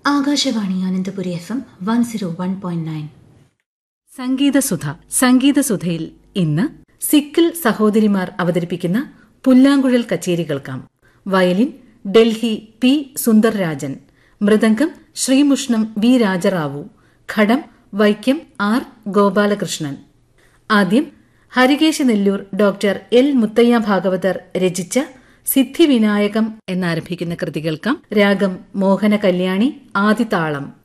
Akashvani Ananthapuri F M one zero one point nine സംഗീതസുധ സംഗീതസുധയിൽ ഇന്ന് സിക്കിൾ സഹോദരിമാർ അവതരിപ്പിക്കുന്ന പുല്ലാങ്കുഴൽ കച്ചേരി കേൾക്കാം വയലിൻ ഡൽഹി പി സുന്ദർരാജൻ മൃദംഗം ശ്രീമുഷ്ണം വി രാജറാവു ഘടം വൈക്കം ആർ ഗോപാലകൃഷ്ണൻ ആദ്യം Harikesanallur doctor L Muthiah Bhagavatar രചിച്ച സിദ്ധിവിനായകം എന്നാരംഭിക്കുന്ന കൃതി കേൾക്കാം രാഗം മോഹന കല്യാണി ആദിതാളം